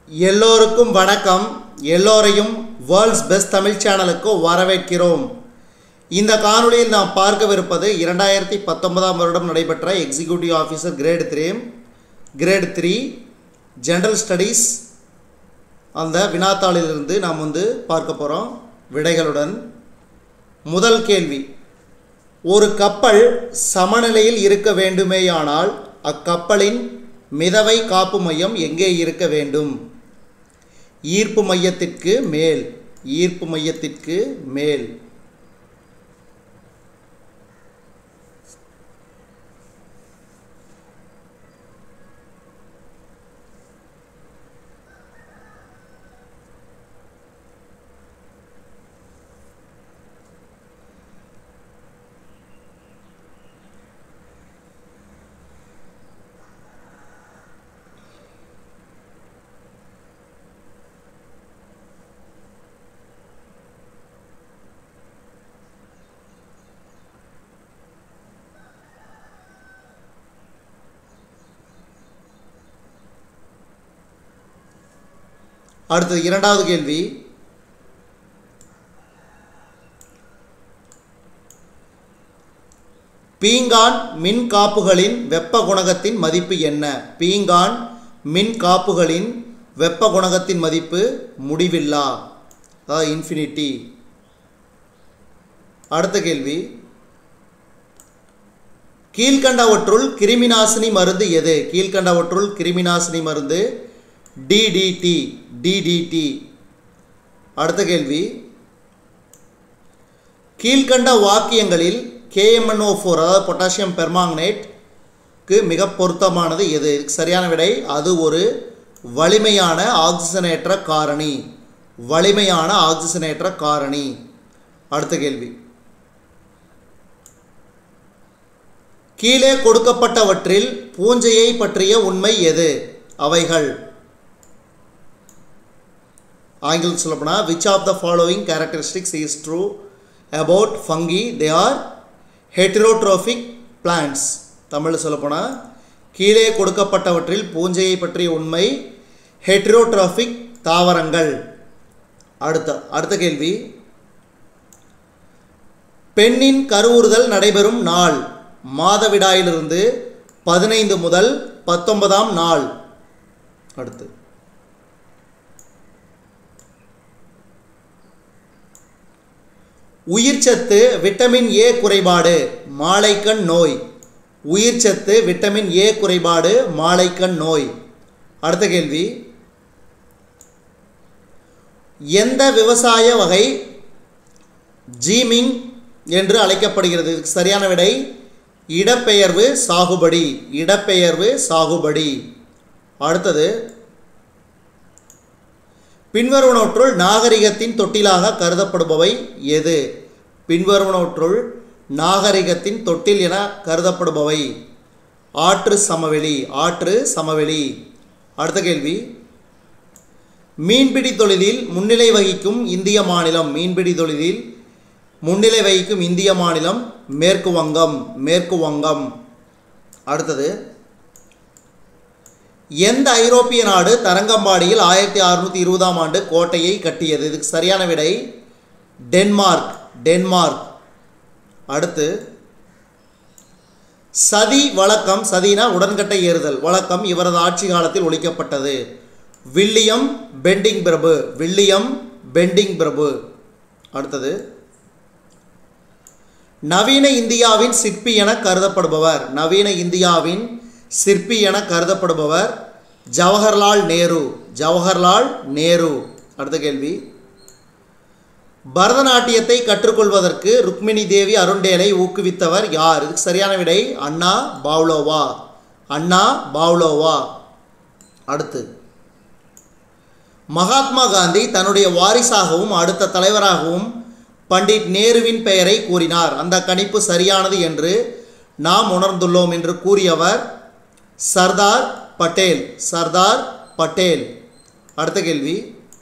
எல்லோருக்கும் வணக்கம் எல்லோரையும் வேர்ல்ட்ஸ் பெஸ்ட் தமிழ் சேனலுக்கு வரவேற்கிறோம் இந்த காணொளியில் நாம் பார்க்கவிருப்பது இரண்டாயிரத்தி பத்தொன்பதாம் வருடம் நடைபெற்ற executive officer grade three grade three general studies அந்த வினாத்தாளிலிருந்து நாம் வந்து பார்க்க போகிறோம் விடைகளுடன் முதல் கேள்வி ஒரு கப்பல் சமநிலையில் இருக்க வேண்டுமேயானால் அக்கப்பலின் மிதவை காப்பு மையம் எங்கே இருக்க வேண்டும் ஈர்ப்பு மையத்திற்கு மேல் ஈர்ப்பு மையத்திற்கு மேல் அடுத்தது இரண்டாவது கேள்வி பீங்கான் மின் காப்புகளின் வெப்ப குணகத்தின் மதிப்பு என்ன பீங்கான் மின் காப்புகளின் வெப்ப குணகத்தின் மதிப்பு முடிவில்லா அதாவது இன்ஃபினிட்டி அடுத்த கேள்வி கீழ்கண்டவற்றுள் கிருமிநாசினி மருந்து எது கீழ்கண்டவற்றுள் கிருமிநாசினி மருந்து டிடிடி டிடிடி அடுத்த கேள்வி கீழ்கண்ட வாக்கியங்களில் கேஎம்என்ஓ ஃபோர் அதாவது பொட்டாசியம் பெர்மாங்கனேட்க்கு மிக பொருத்தமானது எது இதுக்கு சரியான விடை அது ஒரு வலிமையான ஆக்சிஜனேற்ற காரணி வலிமையான ஆக்சிஜனேற்ற காரணி அடுத்த கேள்வி கீழே கொடுக்கப்பட்டவற்றில் பூஞ்சையை பற்றிய உண்மை எது அவைகள் ஆங்கிலம் சொல்லப்போனால் which of the following characteristics is true about fungi they are heterotrophic plants தமிழில் சொல்லப்போனால் கீழே கொடுக்கப்பட்டவற்றில் பூஞ்சையை பற்றிய உண்மை ஹெட்ரோட்ரோஃபிக் தாவரங்கள் அடுத்த அடுத்த கேள்வி பெண்ணின் கருவுறுதல் நடைபெறும் நாள் மாதவிடாயிலிருந்து பதினைந்து முதல் பத்தொன்பதாம் நாள் அடுத்து உயிர்ச்சத்து விட்டமின் ஏ குறைபாடு மாலைக்கண் நோய் உயிர்ச்சத்து விட்டமின் ஏ குறைபாடு மாலைக்கண் நோய் அடுத்த கேள்வி எந்த விவசாய வகை ஜீமிங் என்று அழைக்கப்படுகிறது இதுக்கு சரியான விடை இடப்பெயர்வு சாகுபடி இடப்பெயர்வு சாகுபடி அடுத்தது பின்வருவனவற்றுள் நாகரிகத்தின் தொட்டிலாக கருதப்படுபவை எது பின்வருவனவற்றுள் நாகரிகத்தின் தொட்டில் என கருதப்படுபவை ஆற்று சமவெளி ஆற்று சமவெளி அடுத்த கேள்வி மீன்பிடி தொழிலில் முன்னிலை வகிக்கும் இந்திய மாநிலம் மீன்பிடி தொழிலில் முன்னிலை வகிக்கும் இந்திய மாநிலம் மேற்கு வங்கம் மேற்கு வங்கம் அடுத்தது எந்த ஐரோப்பிய நாடு தரங்கம்பாடியில் ஆயிரத்தி அறுநூற்றி இருபதாம் ஆண்டு கோட்டையை கட்டியது இதுக்கு சரியான விடை டென்மார்க் டென்மார்க் அடுத்து சதி வழக்கம் சதினா உடன்கட்டை ஏறுதல் வழக்கம் இவரது ஆட்சி காலத்தில் ஒழிக்கப்பட்டது வில்லியம் பெண்டிங் பிரபு வில்லியம் பெண்டிங் பிரபு அடுத்தது நவீன இந்தியாவின் சிற்பி என கருதப்படுபவர் நவீன இந்தியாவின் சிற்பி என கருதப்படுபவர் ஜவஹர்லால் நேரு ஜவஹர்லால் நேரு அடுத்த கேள்வி பரதநாட்டியத்தை கற்றுக்கொள்வதற்கு ருக்மிணி தேவி அருண்டேலை ஊக்குவித்தவர் யார் இதுக்கு சரியான விடை அண்ணா பாவ்லோவா அண்ணா பாவ்லோவா அடுத்து மகாத்மா காந்தி தன்னுடைய வாரிசாகவும் அடுத்த தலைவராகவும் பண்டிட் நேருவின் பெயரை கூறினார் அந்த கணிப்பு சரியானது என்று நாம் உணர்ந்துள்ளோம் என்று கூறியவர் சர்தார் பட்டேல் சர்தார் பட்டேல் அடுத்த கேள்வி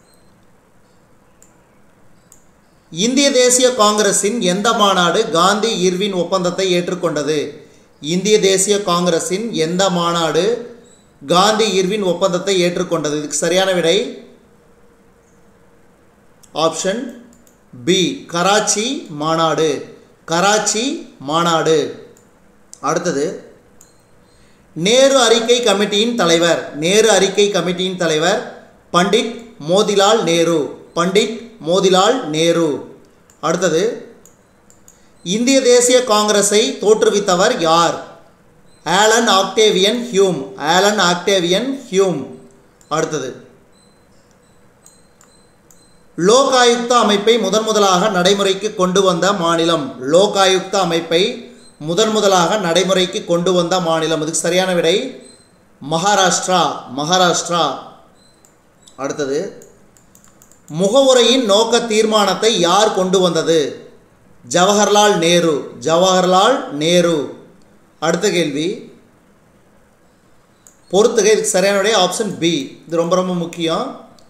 இந்திய தேசிய காங்கிரஸின் எந்த மாநாடு காந்தி இர்வின் ஒப்பந்தத்தை ஏற்றுக்கொண்டது இந்திய தேசிய காங்கிரஸின் எந்த மாநாடு காந்தி இர்வின் ஒப்பந்தத்தை ஏற்றுக்கொண்டது இதுக்கு சரியான விடை ஆப்ஷன் பி கராச்சி மாநாடு கராச்சி மாநாடு அடுத்தது நேரு அறிக்கை கமிட்டியின் தலைவர் நேரு அறிக்கை கமிட்டியின் தலைவர் பண்டிட் மோதிலால் நேரு பண்டிட் மோதிலால் நேரு அடுத்தது இந்திய தேசிய காங்கிரஸை தோற்றுவித்தவர் யார் Allan Octavian Hume Allan Octavian Hume அடுத்தது லோக் ஆயுக்தா அமைப்பை முதன் முதலாக நடைமுறைக்கு கொண்டு வந்த மாநிலம் லோக் ஆயுக்தா அமைப்பை முதன் முதலாக நடைமுறைக்கு கொண்டு வந்த மாநிலம் இதுக்கு சரியான விடை மகாராஷ்டிரா மகாராஷ்டிரா அடுத்தது முகவுரையின் நோக்க தீர்மானத்தை யார் கொண்டு வந்தது ஜவஹர்லால் நேரு ஜவஹர்லால் நேரு அடுத்த கேள்வி பொறுத்துக இதுக்கு சரியான விடை ஆப்ஷன் பி இது ரொம்ப ரொம்ப முக்கியம்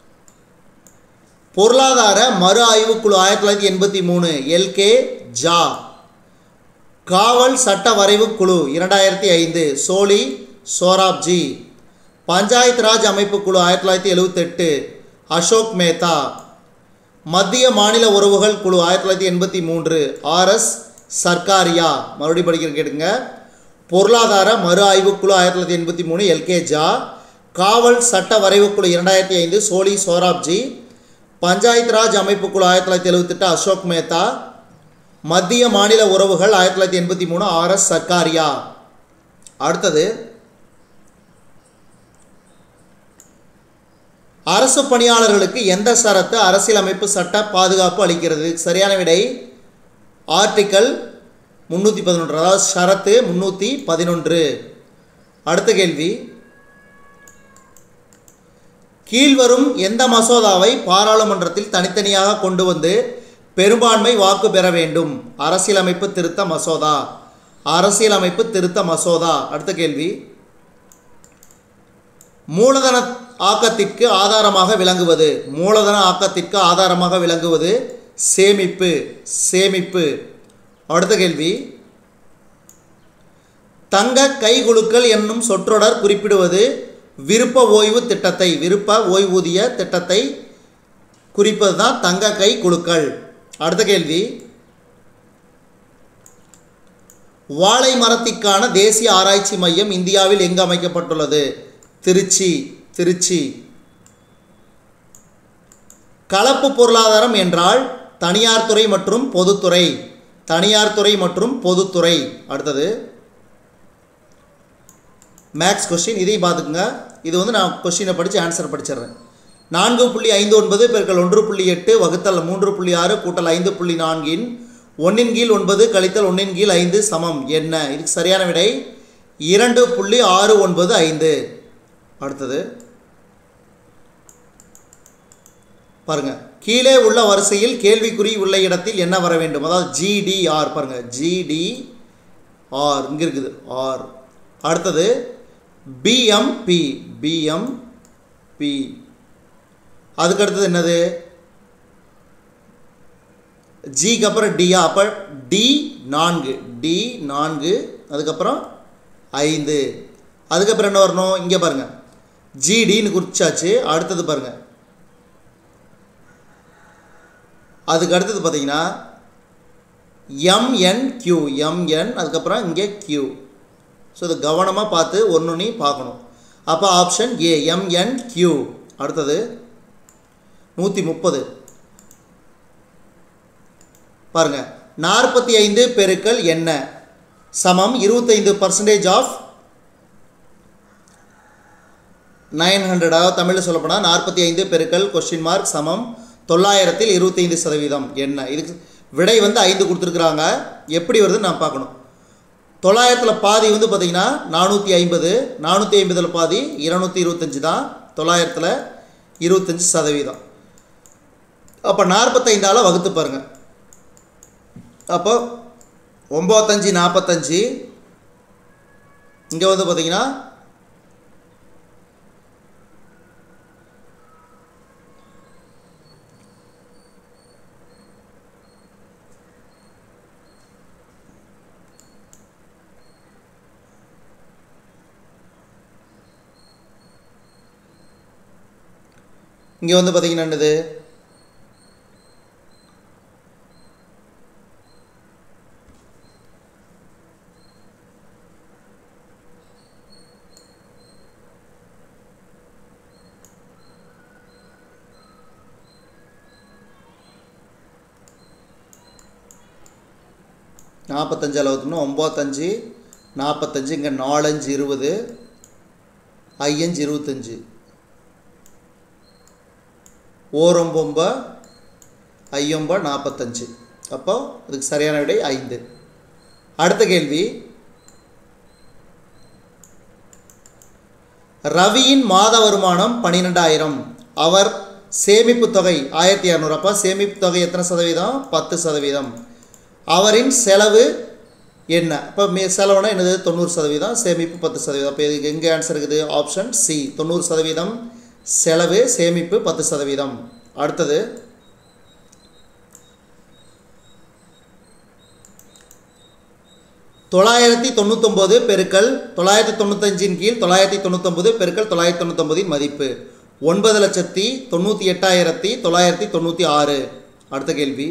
பொருளாதார மறு ஆய்வுக்குழு ஆயிரத்தி தொள்ளாயிரத்தி எண்பத்தி மூணு எல்கே ஜா காவல் சட்ட வரைவு குழு இரண்டாயிரத்தி ஐந்து சோலி சோராப்ஜி பஞ்சாயத்து ராஜ் அமைப்பு குழு ஆயிரத்தி தொள்ளாயிரத்தி எழுவத்தெட்டு அசோக் மேத்தா மத்திய மாநில உறவுகள் குழு ஆயிரத்தி தொள்ளாயிரத்தி எண்பத்தி மூன்று ஆர்எஸ் சர்க்காரியா மறுபடியும் படிக்கிற கேட்டுங்க பொருளாதார மறு ஆய்வுக்குழு ஆயிரத்தி தொள்ளாயிரத்தி எண்பத்தி மூணு எல்கே ஜா காவல் சட்ட வரைவுக்குழு இரண்டாயிரத்தி ஐந்து சோலி சோராப்ஜி பஞ்சாயத்து ராஜ் அமைப்பு குழு ஆயிரத்தி தொள்ளாயிரத்தி எழுபத்தெட்டு அசோக் மேத்தா மத்திய மாநில உறவுகள் ஆயிரத்தி தொள்ளாயிரத்தி எண்பத்தி மூணு ஆர்எஸ் சர்க்காரியா அடுத்தது அரசு பணியாளர்களுக்கு எந்த சரத்து அரசியலமைப்பு சட்ட பாதுகாப்பு அளிக்கிறது சரியான விடை ஆர்டிக்கல் முந்நூற்றி பதினொன்று அதாவது ஷரத்து முந்நூற்றி பதினொன்று அடுத்த கேள்வி கீழ்வரும் எந்த மசோதாவை பாராளுமன்றத்தில் தனித்தனியாக கொண்டு வந்து பெரும்பான்மை வாக்கு பெற வேண்டும் அரசியலமைப்பு திருத்த மசோதா அரசியலமைப்பு திருத்த மசோதா அடுத்த கேள்வி மூலதன ஆக்கத்திற்கு ஆதாரமாக விளங்குவது மூலதன ஆக்கத்திற்கு ஆதாரமாக விளங்குவது சேமிப்பு சேமிப்பு அடுத்த கேள்வி தங்க கைகுலுக்கல் என்னும் சொற்றொடர் குறிப்பிடுவது விருப்ப ஓய்வு திட்டத்தை விருப்ப ஓய்வூதிய திட்டத்தை குறிப்பது தான் தங்க கை குழுக்கள் அடுத்த கேள்வி வாழை மரத்திற்கான தேசிய ஆராய்ச்சி மையம் இந்தியாவில் எங்கு அமைக்கப்பட்டுள்ளது திருச்சி திருச்சி கலப்பு பொருளாதாரம் என்றால் தனியார் துறை மற்றும் பொதுத்துறை தனியார் துறை மற்றும் பொதுத்துறை அடுத்தது மேக்ஸ் கொஸ்டின் இதையும் பார்த்துக்குங்க இது வந்து நான் கொஸ்டினை படித்து ஆன்சர் படிச்சிடுறேன் நான்கு புள்ளி ஐந்து ஒன்பது பெருக்கல் ஒன்று புள்ளி எட்டு வகுத்தல் மூன்று புள்ளி ஆறு கூட்டல் ஐந்து புள்ளி நான்கின் ஒன்றின் கீழ் ஒன்பது கழித்தல் ஒன்றின் கீழ் ஐந்து சமம் என்ன இதுக்கு சரியான விடை இரண்டு புள்ளி ஆறு ஒன்பது ஐந்து அடுத்தது பாருங்க கீழே உள்ள வரிசையில் கேள்விக்குறி உள்ள இடத்தில் என்ன வர வேண்டும் அதாவது ஜிடிஆர் பாருங்க ஜிடிஆர் இங்கே இருக்குது ஆர் அடுத்தது பிஎம்பி பிஎம்பி அதுக்கு அடுத்தது என்னது ஜிக்கு அப்புறம் டியா அப்போ டி நான்கு டி நான்கு அதுக்கப்புறம் ஐந்து அதுக்கப்புறம் என்ன வரணும் இங்கே பாருங்கள் ஜிடின்னு குறிச்சாச்சு அடுத்தது பாருங்கள் அதுக்கு அடுத்தது பார்த்தீங்கன்னா எம்என் கியூ எம்என் அதுக்கப்புறம் இங்கே கியூ ஸோ இது கவனமாக பார்த்து ஒன்று பார்க்கணும் அப்போ ஆப்ஷன் ஏ எம்என் கியூ அடுத்தது நூற்றி முப்பது பாருங்க நாற்பத்தி ஐந்து பெருக்கல் என்ன சமம் இருபத்தைந்து பர்சன்டேஜ் ஆஃப் நைன் ஹண்ட்ரடாக தமிழில் சொல்லப்போனால் நாற்பத்தி ஐந்து பெருக்கல் கொஸ்டின் மார்க் சமம் தொள்ளாயிரத்தில் இருபத்தைந்து சதவீதம் என்ன இதுக்கு விடை வந்து ஐந்து கொடுத்துருக்குறாங்க எப்படி வருதுன்னு நான் பார்க்கணும் தொள்ளாயிரத்தில் பாதி வந்து பார்த்திங்கன்னா நானூற்றி ஐம்பது நானூற்றி ஐம்பதில் பாதி இருநூற்றி இருபத்தஞ்சி தான் தொள்ளாயிரத்தில் இருபத்தஞ்சி சதவீதம் அப்போ நாற்பத்தைந்தால் வகுத்து பாருங்கள் அப்போ ஒம்பத்தஞ்சு நாற்பத்தஞ்சு இங்கே வந்து பார்த்தீங்கன்னா இங்கே வந்து பார்த்தீங்கன்னா என்னது நாற்பத்தஞ்சு அறுபத்தொன்று ஒம்பத்தஞ்சு நாற்பத்தஞ்சு இங்கே நாலஞ்சு இருபது ஐயஞ்சு இருபத்தஞ்சு ஓரொம்பொம்ப ஐயொம்ப நாற்பத்தஞ்சு அப்போ அதுக்கு சரியான விடை ஐந்து அடுத்த கேள்வி ரவியின் மாத வருமானம் பன்னிரெண்டாயிரம் அவர் சேமிப்பு தொகை ஆயிரத்தி இரநூறு அப்போ சேமிப்பு தொகை எத்தனை சதவீதம் பத்து சதவீதம் அவரின் செலவு என்ன இப்போ மே செலவுனா என்னது தொண்ணூறு சதவீதம் சேமிப்பு பத்து சதவீதம் அப்போ இதுக்கு எங்கே ஆன்சர் இருக்குது ஆப்ஷன் சி தொண்ணூறு சதவீதம் செலவு சேமிப்பு பத்து சதவீதம் அடுத்தது தொள்ளாயிரத்தி தொண்ணூத்தொம்பது பெருக்கல் தொள்ளாயிரத்தி தொண்ணூத்தஞ்சின் கீழ் தொள்ளாயிரத்தி தொண்ணூத்தொம்பது பெருக்கல் தொள்ளாயிரத்தி தொண்ணூத்தொம்பதின் மதிப்பு ஒன்பது லட்சத்தி தொண்ணூற்றி எட்டாயிரத்தி தொள்ளாயிரத்தி தொண்ணூற்றி ஆறு அடுத்த கேள்வி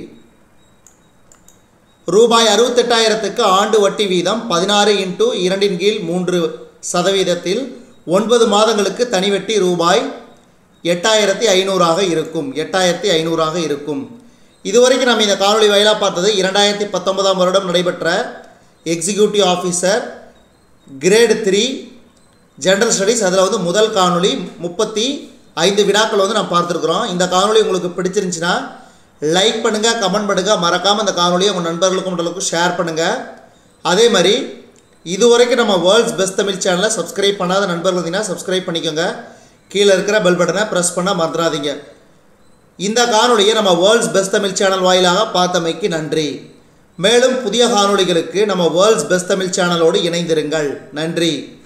ரூபாய் அறுபத்தெட்டாயிரத்துக்கு ஆண்டு வட்டி வீதம் பதினாறு இன்ட்டு இரண்டின் கீழ் மூன்று சதவீதத்தில் ஒன்பது மாதங்களுக்கு தனி வட்டி ரூபாய் எட்டாயிரத்தி ஐநூறாக இருக்கும் எட்டாயிரத்தி ஐநூறாக இருக்கும் இதுவரைக்கும் நம்ம இந்த காணொளி வாயிலாக பார்த்தது இரண்டாயிரத்தி பத்தொன்பதாம் வருடம் நடைபெற்ற executive officer grade three general studies அதில் வந்து முதல் காணொளி முப்பத்தி ஐந்து வினாக்கள் வந்து நம்ம பார்த்துருக்குறோம் இந்த காணொளி உங்களுக்கு பிடிச்சிருந்துச்சுன்னா லைக் பண்ணுங்கள் கமெண்ட் பண்ணுங்கள் மறக்காமல் இந்த காணொலியை உங்கள் நண்பர்களுக்கும் உங்களுக்கும் ஷேர் பண்ணுங்கள் அதே மாதிரி இது வரைக்கும் நம்ம வேர்ல்ட்ஸ் பெஸ்ட் தமிழ் சேனலை சப்ஸ்கிரைப் பண்ணாத நண்பர்கள் இருந்தீங்கன்னா சப்ஸ்கிரைப் பண்ணிக்கோங்க கீழே இருக்கிற பெல் பட்டனை ப்ரெஸ் பண்ண மறந்துடாதீங்க இந்த காணொலியை நம்ம வேர்ல்ட்ஸ் பெஸ்ட் தமிழ் சேனல் வாயிலாக பார்த்தமைக்கு நன்றி மேலும் புதிய காணொளிகளுக்கு நம்ம வேர்ல்ட்ஸ் பெஸ்ட் தமிழ் சேனலோடு இணைந்திருங்கள் நன்றி